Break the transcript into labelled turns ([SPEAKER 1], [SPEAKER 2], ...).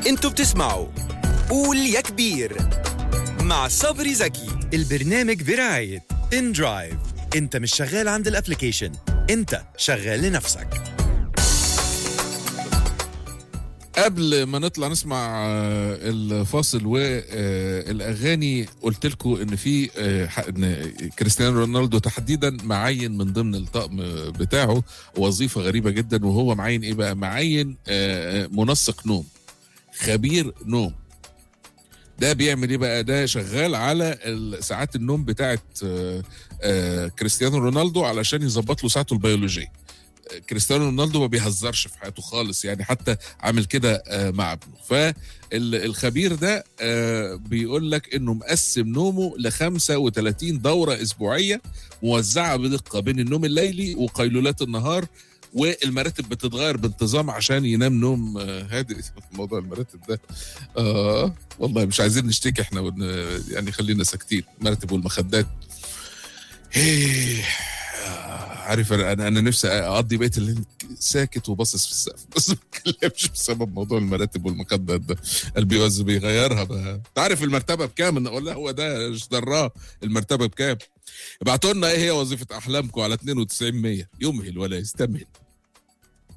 [SPEAKER 1] انتوا بتسمعوا قول يا كبير مع صبري زكي البرنامج برعاية ان درايف انت مش شغال عند الابليكيشن انت شغال لنفسك
[SPEAKER 2] قبل ما نطلع نسمع آه، الفاصل والاغاني قلت لكم ان في آه، ح- ان كريستيانو رونالدو تحديدا معين من ضمن الطقم بتاعه وظيفه غريبه جدا وهو معين ايه بقى معين آه، آه، منسق نوم خبير نوم ده بيعمل ايه بقى ده شغال على ال- ساعات النوم بتاعت آه، آه، كريستيانو رونالدو علشان يظبط له ساعته البيولوجيه كريستيانو رونالدو ما بيهزرش في حياته خالص يعني حتى عامل كده آه، مع ابنه فالخبير ده آه، بيقول لك انه مقسم نومه ل 35 دوره اسبوعيه موزعه بدقه بين النوم الليلي وقيلولات النهار والمراتب بتتغير بانتظام عشان ينام نوم آه، هادئ موضوع المراتب ده اه والله مش عايزين نشتكي احنا ون... يعني خلينا ساكتين المراتب والمخدات إيه، آه، عارف انا انا أنا نفسي اقضي بقيه الليل ساكت وباصص في السقف بس ما بتكلمش بسبب موضوع المراتب والمخدات ده قلبي وز بيغيرها بقى انت عارف المرتبه بكام اقول لا هو ده ايش دراه المرتبه بكام ابعتوا لنا ايه هي وظيفه احلامكم على 92 100 يمهل ولا يستمهل